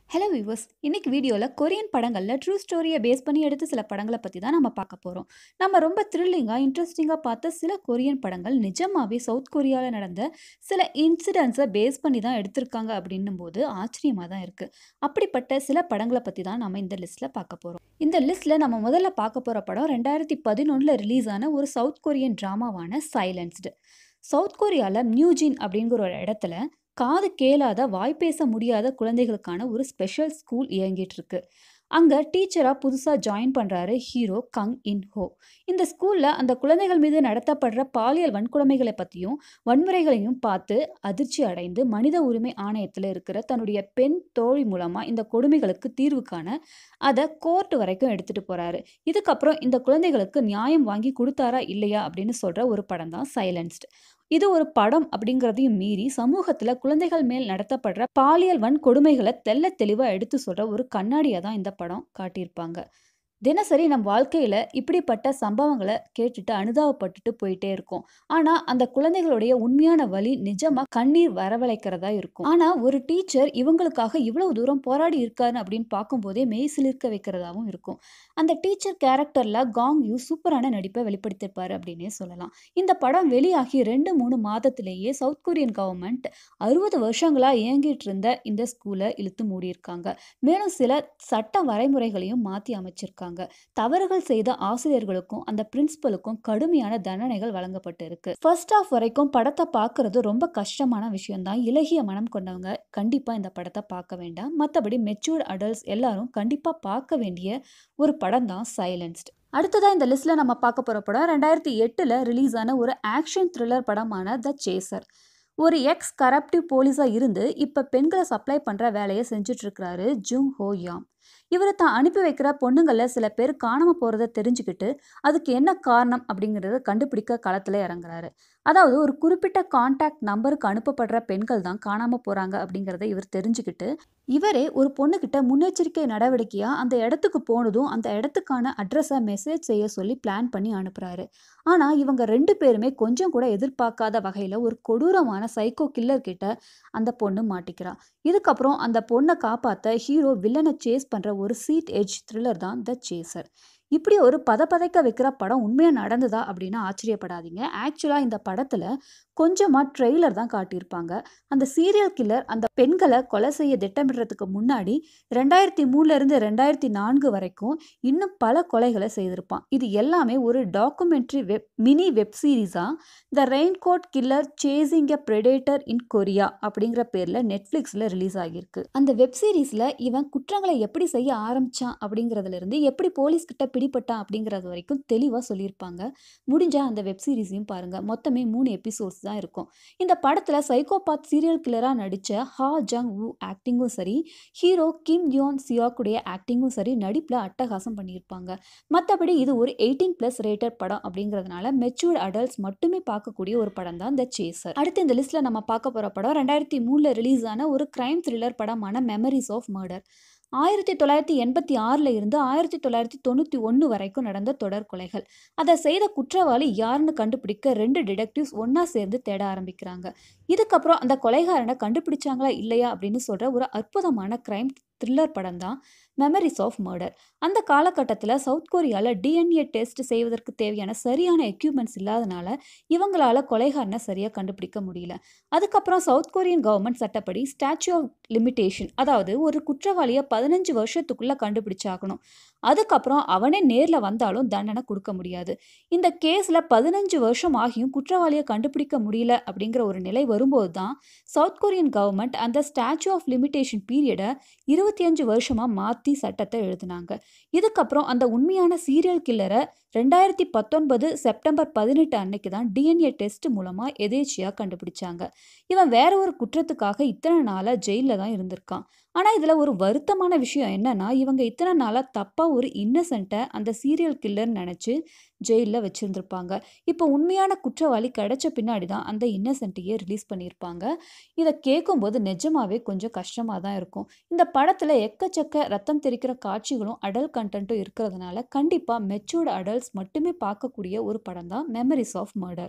hello viewers இன்னைக்கு வீடியோவில் Korean படங்களில் ட்ரூ ஸ்டோரியை பேஸ் பண்ணி எடுத்த சில படங்களை பற்றி தான் நம்ம பார்க்க போகிறோம் நம்ம ரொம்ப த்ரில்லிங்காக இன்ட்ரெஸ்டிங்காக பார்த்த சில கொரியன் படங்கள் நிஜமாவே சவுத் கொரியாவில் நடந்த சில இன்சிடென்ட்ஸை பேஸ் பண்ணி தான் எடுத்திருக்காங்க அப்படின்னும் போது ஆச்சரியமாக தான் இருக்குது அப்படிப்பட்ட சில படங்களை பற்றி தான் நம்ம இந்த லிஸ்ட்டில் பார்க்க போகிறோம் இந்த லிஸ்ட்டில் நம்ம முதல்ல பார்க்க போகிற படம் ரெண்டாயிரத்தி பதினொன்றில் ரிலீஸ் ஆன ஒரு சவுத் கொரியன் ட்ராமாவான சைலன்ஸ்டு சவுத் கொரியாவில் மியூஜின் அப்படிங்கிற ஒரு இடத்துல காது கேளாத வாய் பேச முடியாத குழந்தைகளுக்கான ஒரு ஸ்பெஷல் ஸ்கூல் இயங்கிட்டு இருக்கு அங்கே டீச்சராக புதுசாக ஜாயின் பண்ணுறாரு ஹீரோ கங் இன் ஹோ இந்த ஸ்கூலில் அந்த குழந்தைகள் மீது நடத்தப்படுற பாலியல் வன்கொடுமைகளை பற்றியும் வன்முறைகளையும் பார்த்து அதிர்ச்சி அடைந்து மனித உரிமை ஆணையத்தில் இருக்கிற தன்னுடைய பெண் தோழி மூலமாக இந்த கொடுமைகளுக்கு தீர்வு காண அதை கோர்ட் வரைக்கும் எடுத்துகிட்டு போகிறாரு இதுக்கப்புறம் இந்த குழந்தைகளுக்கு நியாயம் வாங்கி கொடுத்தாரா இல்லையா அப்படின்னு சொல்கிற ஒரு படம் தான் சைலன்ஸ்டு இது ஒரு படம் அப்படிங்கிறதையும் மீறி சமூகத்தில் குழந்தைகள் மேல் நடத்தப்படுற பாலியல் வன்கொடுமைகளை தெல்ல தெளிவாக எடுத்து சொல்கிற ஒரு கண்ணாடியாக தான் இந்த படம் காட்டியிருப்பாங்க தினசரி நம் வாழ்க்கையில் இப்படிப்பட்ட சம்பவங்களை கேட்டுட்டு அனுதாபப்பட்டுட்டு போயிட்டே இருக்கோம் ஆனால் அந்த குழந்தைகளுடைய உண்மையான வழி நிஜமாக கண்ணீர் வரவழைக்கிறதா இருக்கும் ஆனால் ஒரு டீச்சர் இவங்களுக்காக இவ்வளவு தூரம் போராடி இருக்காரு அப்படின்னு பார்க்கும்போதே மெய் சிலிர்க்க வைக்கிறதாவும் இருக்கும் அந்த டீச்சர் கேரக்டரில் காங் யூ சூப்பரான நடிப்பை வெளிப்படுத்தியிருப்பாரு அப்படின்னே சொல்லலாம் இந்த படம் வெளியாகி ரெண்டு மூணு மாதத்திலேயே சவுத் கொரியன் கவர்மெண்ட் அறுபது வருஷங்களாக இயங்கிட்டு இருந்த இந்த ஸ்கூலை இழுத்து மூடியிருக்காங்க மேலும் சில சட்ட வரைமுறைகளையும் மாற்றி அமைச்சிருக்காங்க தவறுகள் செய்த ஆசிரியர்களுக்கும் அந்த பிரின்சிபலுக்கும் கடுமையான தண்டனைகள் வழங்கப்பட்டு இருக்கு ஃபர்ஸ்ட் ஆஃப் வரைக்கும் படத்தை பார்க்கறது ரொம்ப கஷ்டமான விஷயம்தான் இலகிய மனம் கொண்டவங்க கண்டிப்பாக இந்த படத்தை பார்க்க வேண்டாம் மற்றபடி மெச்சூர்ட் அடல்ட்ஸ் எல்லாரும் கண்டிப்பாக பார்க்க வேண்டிய ஒரு படம் தான் சைலன்ஸ்ட் அடுத்ததாக இந்த லிஸ்ட்டில் நம்ம பார்க்க போகிற படம் ரெண்டாயிரத்தி எட்டில் ரிலீஸ் ஆன ஒரு ஆக்ஷன் த்ரில்லர் படமான த சேசர் ஒரு எக்ஸ் கரப்டிவ் போலீஸாக இருந்து இப்போ பெண்களை சப்ளை பண்ணுற வேலையை செஞ்சிட்ருக்கிறாரு ஜுங் ஹோ யாம் இவர் தான் அனுப்பி வைக்கிற பொண்ணுங்களில் சில பேர் காணாமல் போகிறத தெரிஞ்சுக்கிட்டு அதுக்கு என்ன காரணம் அப்படிங்கிறத கண்டுபிடிக்க களத்தில் இறங்குறாரு அதாவது ஒரு குறிப்பிட்ட கான்டாக்ட் நம்பருக்கு அனுப்பப்படுற பெண்கள் தான் காணாமல் போகிறாங்க அப்படிங்கிறத இவர் தெரிஞ்சுக்கிட்டு இவரே ஒரு பொண்ணுக்கிட்ட முன்னெச்சரிக்கை நடவடிக்கையாக அந்த இடத்துக்கு போனதும் அந்த இடத்துக்கான அட்ரஸை மெசேஜ் செய்ய சொல்லி பிளான் பண்ணி அனுப்புகிறாரு ஆனால் இவங்க ரெண்டு பேருமே கொஞ்சம் கூட எதிர்பார்க்காத வகையில் ஒரு கொடூரமான சைக்கோ கில்லர் கிட்ட அந்த பொண்ணு மாட்டிக்கிறா இதுக்கப்புறம் அந்த பொண்ணை காப்பாற்ற ஹீரோ வில்லனை சேஸ் பண்ணுற ஒரு சீட் எட்ஜ் த்ரில்லர் தான் த சேசர் இப்படி ஒரு பதப்பதைக்க வைக்கிற படம் உண்மையாக நடந்ததா அப்படின்னு ஆச்சரியப்படாதீங்க ஆக்சுவலாக இந்த படத்தில் கொஞ்சமாக ட்ரெய்லர் தான் காட்டியிருப்பாங்க அந்த சீரியல் கில்லர் அந்த பெண்களை கொலை செய்ய திட்டமிடுறதுக்கு முன்னாடி ரெண்டாயிரத்தி மூணுலேருந்து ரெண்டாயிரத்தி நான்கு வரைக்கும் இன்னும் பல கொலைகளை செய்திருப்பான் இது எல்லாமே ஒரு டாக்குமெண்ட்ரி வெப் மினி வெப் சீரிஸாக the raincoat killer chasing a predator in Korea அப்படிங்கிற பேரில் நெட்ஃப்ளிக்ஸில் ரிலீஸ் ஆகியிருக்கு அந்த வெப் சீரிஸில் இவன் குற்றங்களை எப்படி செய்ய ஆரம்பித்தான் அப்படிங்கிறதுலேருந்து எப்படி போலீஸ் கிட்ட பிடிப்பட்டான் அப்படிங்கிறது வரைக்கும் தெளிவாக சொல்லியிருப்பாங்க முடிஞ்சால் அந்த வெப் சீரிஸையும் பாருங்கள் மொத்தமே மூணு எபிசோட்ஸ் தான் இருக்கும் இந்த படத்தில் சைக்கோபாத் சீரியல் கில்லராக நடித்த ஹா ஜங் வு ஆக்டிங்கும் சரி ஹீரோ கிம் யோன் சியாக்குடைய ஆக்டிங்கும் சரி நடிப்பில் அட்டகாசம் பண்ணியிருப்பாங்க மற்றபடி இது ஒரு எயிட்டீன் ப்ளஸ் ரேட்டட் படம் அப்படிங்கிறதுனால மெச்சூர்ட் அடல்ட்ஸ் மட்டுமே பார்க்கக்கூடிய ஒரு படம் தான் த சேசர் அடுத்து இந்த லிஸ்ட்டில் நம்ம பார்க்க போகிற படம் ரெண்டாயிரத்தி மூணில் ரிலீஸ் ஆன ஒரு கிரைம் த்ரில்லர் படமான மெமரிஸ் ஆஃப் மர்டர் ஆயிரத்தி தொள்ளாயிரத்தி எண்பத்தி ஆறில் இருந்து ஆயிரத்தி தொள்ளாயிரத்தி தொண்ணூற்றி ஒன்று வரைக்கும் நடந்த தொடர் கொலைகள் அதை செய்த குற்றவாளி யாருன்னு கண்டுபிடிக்க ரெண்டு டிடெக்டிவ்ஸ் ஒன்றா சேர்ந்து தேட ஆரம்பிக்கிறாங்க இதுக்கப்புறம் அந்த கொலைகாரனை கண்டுபிடிச்சாங்களா இல்லையா அப்படின்னு சொல்கிற ஒரு அற்புதமான கிரைம் த்ரில்லர் படம் தான் மெமரிஸ் ஆஃப் மர்டர் அந்த காலகட்டத்தில் சவுத் கொரியாவில் டிஎன்ஏ டெஸ்ட் செய்வதற்கு தேவையான சரியான எக்யூப்மெண்ட்ஸ் இல்லாதனால இவங்களால் கொலைகாரனை சரியாக கண்டுபிடிக்க முடியல அதுக்கப்புறம் சவுத் கொரியன் கவர்மெண்ட் சட்டப்படி ஸ்டாச்சு ஆஃப் லிமிட்டேஷன் அதாவது ஒரு குற்றவாளியை பதினஞ்சு வருஷத்துக்குள்ளே கண்டுபிடிச்சாகணும் அதுக்கப்புறம் அவனே நேரில் வந்தாலும் தண்டனை கொடுக்க முடியாது இந்த கேஸில் பதினஞ்சு வருஷம் ஆகியும் குற்றவாளியை கண்டுபிடிக்க முடியல அப்படிங்கிற ஒரு நிலை வரும்போது தான் சவுத் கொரியன் கவர்மெண்ட் அந்த ஸ்டாச்சு ஆஃப் லிமிட்டேஷன் பீரியடை இருபத்தி அஞ்சு வருஷமாக மாற்றி சட்டத்தை எழுதினாங்க இதுக்கப்புறம் அந்த உண்மையான சீரியல் கில்லரை ரெண்டாயிரத்தி பத்தொன்பது செப்டம்பர் பதினெட்டு அன்னைக்கு தான் டிஎன்ஏ டெஸ்ட் மூலமாக எதேச்சியாக கண்டுபிடிச்சாங்க இவன் வேற ஒரு குற்றத்துக்காக இத்தனை நாளாக ஜெயிலில் தான் இருந்திருக்கான் ஆனால் இதில் ஒரு வருத்தமான விஷயம் என்னன்னா இவங்க இத்தனை நாளாக தப்பாக ஒரு இன்னசென்ட்டை அந்த சீரியல் கில்லர்னு நினச்சி ஜெயிலில் வச்சுருந்துருப்பாங்க இப்போ உண்மையான குற்றவாளி கிடைச்ச பின்னாடி தான் அந்த இன்னசென்ட்டையே ரிலீஸ் பண்ணியிருப்பாங்க இதை கேட்கும்போது நிஜமாவே கொஞ்சம் கஷ்டமாக தான் இருக்கும் இந்த படத்தில் எக்கச்சக்க ரத்தம் தெரிக்கிற காட்சிகளும் அடல்ட் கண்டென்ட்டும் இருக்கிறதுனால கண்டிப்பாக மெச்சூர்டு அடல்ட்ஸ் மட்டுமே பார்க்கக்கூடிய ஒரு படம் தான் மெமரிஸ் ஆஃப் மர்டர்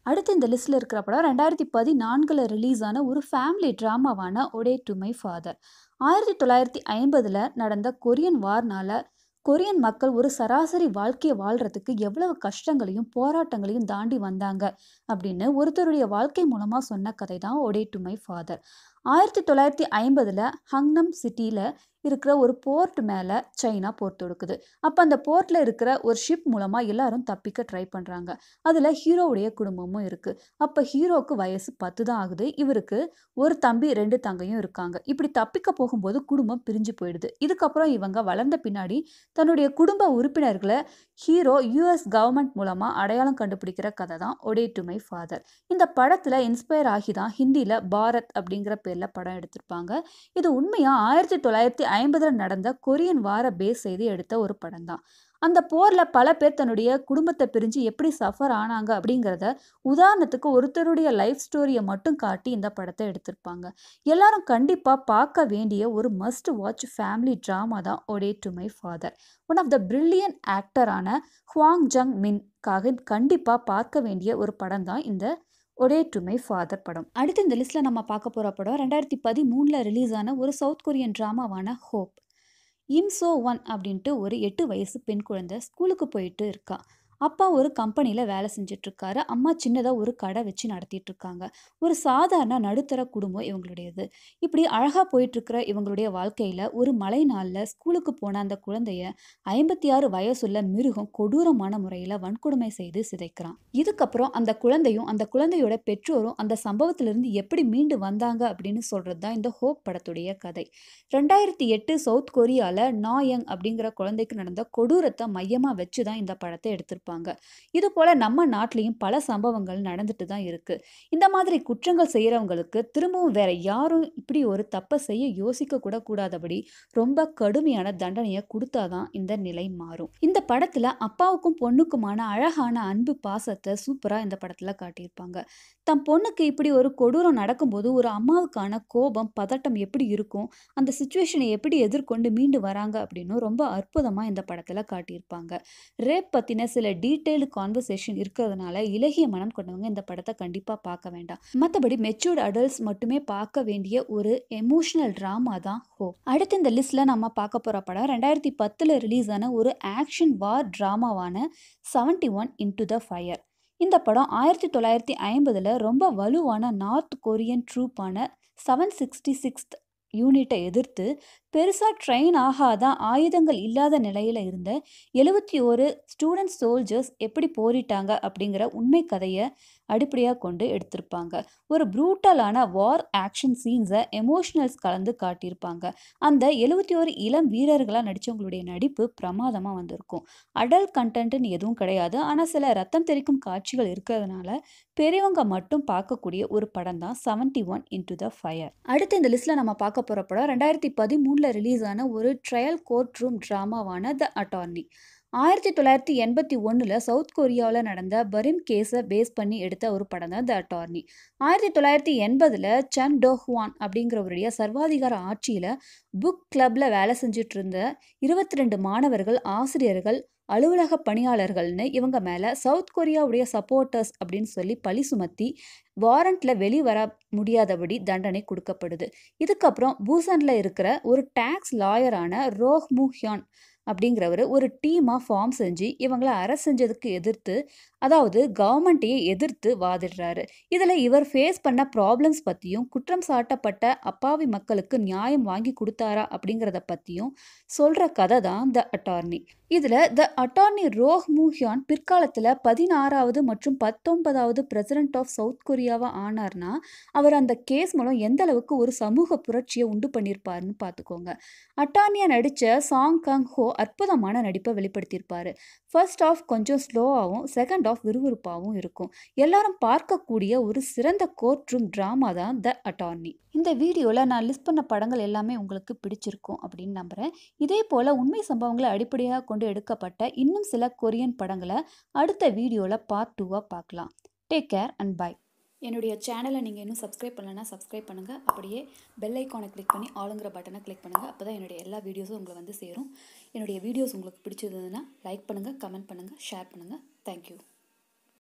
அடுத்து இந்த லிஸ்ட்டில் இருக்கிற படம் ரெண்டாயிரத்தி பதினான்கில் ரிலீஸ் ஆன ஒரு ஃபேமிலி ட்ராமாவான ஒடே டு மை ஃபாதர் ஆயிரத்தி தொள்ளாயிரத்தி ஐம்பதில் நடந்த கொரியன் வார்னால கொரியன் மக்கள் ஒரு சராசரி வாழ்க்கையை வாழ்கிறதுக்கு எவ்வளவு கஷ்டங்களையும் போராட்டங்களையும் தாண்டி வந்தாங்க அப்படின்னு ஒருத்தருடைய வாழ்க்கை மூலமாக சொன்ன கதை தான் ஒடே டு மை ஃபாதர் ஆயிரத்தி தொள்ளாயிரத்தி ஐம்பதில் ஹங்னம் சிட்டியில் இருக்கிற ஒரு போர்ட் மேலே சைனா போர் தொடுக்குது அப்போ அந்த போர்ட்டில் இருக்கிற ஒரு ஷிப் மூலமாக எல்லாரும் தப்பிக்க ட்ரை பண்ணுறாங்க அதில் ஹீரோவுடைய குடும்பமும் இருக்குது அப்போ ஹீரோவுக்கு வயசு பத்து தான் ஆகுது இவருக்கு ஒரு தம்பி ரெண்டு தங்கையும் இருக்காங்க இப்படி தப்பிக்க போகும்போது குடும்பம் பிரிஞ்சு போயிடுது இதுக்கப்புறம் இவங்க வளர்ந்த பின்னாடி தன்னுடைய குடும்ப உறுப்பினர்களை ஹீரோ யூஎஸ் கவர்மெண்ட் மூலமாக அடையாளம் கண்டுபிடிக்கிற கதை தான் ஒடே டு மை ஃபாதர் இந்த படத்தில் இன்ஸ்பயர் ஆகி தான் ஹிந்தியில் பாரத் அப்படிங்கிற பேரில் படம் எடுத்திருப்பாங்க இது உண்மையாக ஆயிரத்தி தொள்ளாயிரத்தி ஐம்பதில் நடந்த கொரியன் வார பேஸ் செய்து எடுத்த ஒரு படம் தான் அந்த போரில் பல பேர் தன்னுடைய குடும்பத்தை பிரிஞ்சு எப்படி சஃபர் ஆனாங்க அப்படிங்கிறத உதாரணத்துக்கு ஒருத்தருடைய லைஃப் ஸ்டோரியை மட்டும் காட்டி இந்த படத்தை எடுத்திருப்பாங்க எல்லாரும் கண்டிப்பாக பார்க்க வேண்டிய ஒரு மஸ்ட் வாட்ச் ஃபேமிலி ட்ராமா தான் ode to my father one of the brilliant ஆக்டரான ஹுவாங் ஜங் மின்காக கண்டிப்பாக பார்க்க வேண்டிய ஒரு படம் தான் இந்த ஒரே டு மை ஃபாதர் படம் அடுத்து இந்த லிஸ்ட்டில் நம்ம பார்க்க போகிற படம் ரெண்டாயிரத்தி பதிமூணில் ரிலீஸ் ஆன ஒரு சவுத் கொரியன் ட்ராமாவான ஹோப் இம்சோ ஒன் அப்படின்ட்டு ஒரு எட்டு வயசு பெண் குழந்தை ஸ்கூலுக்கு போயிட்டு இருக்கா அப்பா ஒரு கம்பெனியில் வேலை செஞ்சிட்ருக்காரு அம்மா சின்னதாக ஒரு கடை வச்சு நடத்திட்டு இருக்காங்க ஒரு சாதாரண நடுத்தர குடும்பம் இவங்களுடையது இப்படி அழகாக போயிட்டுருக்கிற இவங்களுடைய வாழ்க்கையில் ஒரு மழை நாளில் ஸ்கூலுக்கு போன அந்த குழந்தைய ஐம்பத்தி ஆறு வயசுள்ள மிருகம் கொடூரமான முறையில் வன்கொடுமை செய்து சிதைக்கிறான் இதுக்கப்புறம் அந்த குழந்தையும் அந்த குழந்தையோட பெற்றோரும் அந்த சம்பவத்திலிருந்து எப்படி மீண்டு வந்தாங்க அப்படின்னு சொல்கிறது தான் இந்த ஹோப் படத்துடைய கதை ரெண்டாயிரத்தி எட்டு சவுத் கொரியாவில் நாயங் அப்படிங்கிற குழந்தைக்கு நடந்த கொடூரத்தை மையமாக வச்சு தான் இந்த படத்தை எடுத்திருப்பாங்க இது போல் நம்ம நாட்டிலையும் பல சம்பவங்கள் நடந்துட்டு தான் இருக்குது இந்த மாதிரி குற்றங்கள் செய்கிறவங்களுக்கு திரும்பவும் வேற யாரும் இப்படி ஒரு தப்பை செய்ய யோசிக்க கூட கூடாதபடி ரொம்ப கடுமையான தண்டனையை கொடுத்தாதான் இந்த நிலை மாறும் இந்த படத்தில் அப்பாவுக்கும் பொண்ணுக்குமான அழகான அன்பு பாசத்தை சூப்பராக இந்த படத்தில் காட்டியிருப்பாங்க தன் பொண்ணுக்கு இப்படி ஒரு கொடூரம் நடக்கும்போது ஒரு அம்மாவுக்கான கோபம் பதட்டம் எப்படி இருக்கும் அந்த சுச்சுவேஷனை எப்படி எதிர்கொண்டு மீண்டு வராங்க அப்படின்னு ரொம்ப அற்புதமாக இந்த படத்தில் காட்டியிருப்பாங்க ரேப் பற்றின சில டீட்டெயில்டு கான்வர்சேஷன் இருக்கிறதுனால இலகிய மனம் கொண்டவங்க இந்த படத்தை கண்டிப்பாக பார்க்க வேண்டாம் மற்றபடி மெச்சூர்டு அடல்ட்ஸ் மட்டுமே பார்க்க வேண்டிய ஒரு எமோஷனல் ட்ராமா தான் ஹோ அடுத்து இந்த லிஸ்ட்டில் நம்ம பார்க்க போகிற படம் ரெண்டாயிரத்தி பத்தில் ரிலீஸ் ஆன ஒரு ஆக்ஷன் வார் ட்ராமாவான seventy one into the fire இந்த படம் ஆயிரத்தி தொள்ளாயிரத்தி ஐம்பதில் ரொம்ப வலுவான நார்த் கொரியன் ட்ரூப்பான செவன் சிக்ஸ்டி சிக்ஸ்த் யூனிட்டை எதிர்த்து பெருசாக ட்ரெயின் ஆகாத ஆயுதங்கள் இல்லாத நிலையில் இருந்த எழுபத்தி ஒரு ஸ்டூடெண்ட் சோல்ஜர்ஸ் எப்படி போரிட்டாங்க அப்படிங்கிற உண்மை கதையை அடிப்படையாக கொண்டு எடுத்திருப்பாங்க ஒரு ப்ரூட்டலான வார் ஆக்ஷன் சீன்ஸை எமோஷனல்ஸ் கலந்து காட்டியிருப்பாங்க அந்த எழுபத்தி ஒரு இளம் வீரர்களாக நடித்தவங்களுடைய நடிப்பு பிரமாதமாக வந்திருக்கும் அடல்ட் கண்டென்ட்னு எதுவும் கிடையாது ஆனால் சில ரத்தம் தெரிக்கும் காட்சிகள் இருக்கிறதுனால பெரியவங்க மட்டும் பார்க்கக்கூடிய ஒரு படம் தான் seventy one into the fire அடுத்து இந்த லிஸ்ட்டில் நம்ம பார்க்க போகிற படம் ரெண்டாயிரத்தி பதிமூணில் ரிலீஸ் ஆன ஒரு ட்ரையல் கோர்ட் ரூம் ட்ராமாவான த அட்டார்னி ஆயிரத்தி தொள்ளாயிரத்தி எண்பத்தி ஒன்றில் சவுத் கொரியாவில் நடந்த பரிம் கேஸை பேஸ் பண்ணி எடுத்த ஒரு படம் தான் த அட்டார்னி ஆயிரத்தி தொள்ளாயிரத்தி எண்பதில் சன் டோஹ்வான் அப்படிங்கிறவருடைய சர்வாதிகார ஆட்சியில் புக் கிளப்பில் வேலை செஞ்சுட்டு இருந்த இருபத்தி ரெண்டு மாணவர்கள் ஆசிரியர்கள் அலுவலக பணியாளர்கள்னு இவங்க மேலே சவுத் கொரியாவுடைய சப்போர்ட்டர்ஸ் அப்படின்னு சொல்லி பழி சுமத்தி வாரண்ட்டில் வெளிவர முடியாதபடி தண்டனை கொடுக்கப்படுது இதுக்கப்புறம் பூசனில் இருக்கிற ஒரு டேக்ஸ் லாயரான ரோஹ் முஹ்யான் அப்படிங்கிறவர் ஒரு டீமாக ஃபார்ம் செஞ்சு இவங்கள அரெஸ்ட் செஞ்சதுக்கு எதிர்த்து அதாவது கவர்மெண்ட்டையே எதிர்த்து வாதிடுறாரு இதில் இவர் ஃபேஸ் பண்ண ப்ராப்ளம்ஸ் பற்றியும் குற்றம் சாட்டப்பட்ட அப்பாவி மக்களுக்கு நியாயம் வாங்கி கொடுத்தாரா அப்படிங்கிறத பற்றியும் சொல்கிற கதை தான் த அட்டார்னி இதில் த அட்டார்னி ரோஹ் மூஹியான் பிற்காலத்தில் பதினாறாவது மற்றும் பத்தொன்பதாவது பிரசிடென்ட் ஆஃப் சவுத் கொரியாவா ஆனார்னா அவர் அந்த கேஸ் மூலம் எந்த அளவுக்கு ஒரு சமூக புரட்சியை உண்டு பண்ணியிருப்பாருன்னு பார்த்துக்கோங்க அட்டார்னியா நடித்த சாங் கங் ஹோ அற்புதமான நடிப்பை வெளிப்படுத்தியிருப்பாரு ஃபர்ஸ்ட் ஆஃப் கொஞ்சம் ஸ்லோவாகவும் செகண்ட் ஆஃப் விறுவிறுப்பாகவும் இருக்கும் எல்லாரும் பார்க்கக்கூடிய ஒரு சிறந்த கோர்ட் ரூம் ட்ராமா தான் த அட்டார்னி இந்த வீடியோவில் நான் லிஸ்ட் பண்ண படங்கள் எல்லாமே உங்களுக்கு பிடிச்சிருக்கும் அப்படின்னு நம்புகிறேன் இதே போல் உண்மை சம்பவங்களை அடிப்படையாக கொண்டு எடுக்கப்பட்ட இன்னும் சில கொரியன் படங்களை அடுத்த வீடியோவில் பார்ட் டூவாக பார்க்கலாம் டேக் கேர் அண்ட் பை என்னுடைய சேனலை நீங்கள் இன்னும் சப்ஸ்கிரைப் பண்ணலன்னா சப்ஸ்கிரைப் பண்ணுங்கள் அப்படியே பெல் ஐக்கானை கிளிக் பண்ணி ஆளுங்கிற பட்டனை கிளிக் பண்ணுங்கள் அப்போ தான் என்னுடைய எல்லா வீடியோஸும் உங்களை வந்து சேரும் என்னுடைய வீடியோஸ் உங்களுக்கு பிடிச்சிருந்ததுன்னா லைக் பண்ணுங்கள் கமெண்ட் பண்ணுங்கள் ஷேர் பண்ணுங்கள் தேங்க்யூ